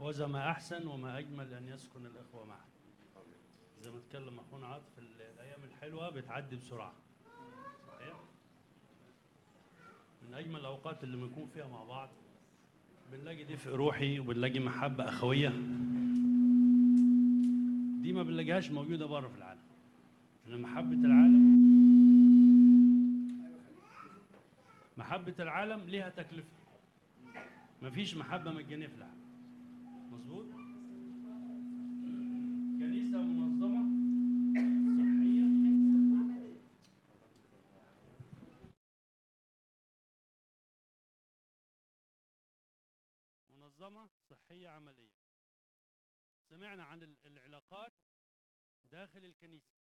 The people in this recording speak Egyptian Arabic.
وذا ما أحسن وما أجمل أن يسكن الإخوة معا زي ما اتكلم أخونا عاطف ال- الأيام الحلوة بتعدي بسرعة صحيح؟ من أجمل الأوقات اللي بنكون فيها مع بعض بنلاقي دفء روحي وبنلاقي محبة أخوية دي ما بنلاقيهاش موجودة بره في العالم إن محبة العالم محبة العالم ليها تكلفة مفيش محبة مجانية في العالم مظبوط كنيسة منظمة صحية منظمة صحية عملية سمعنا عن ال- العلاقات داخل الكنيسة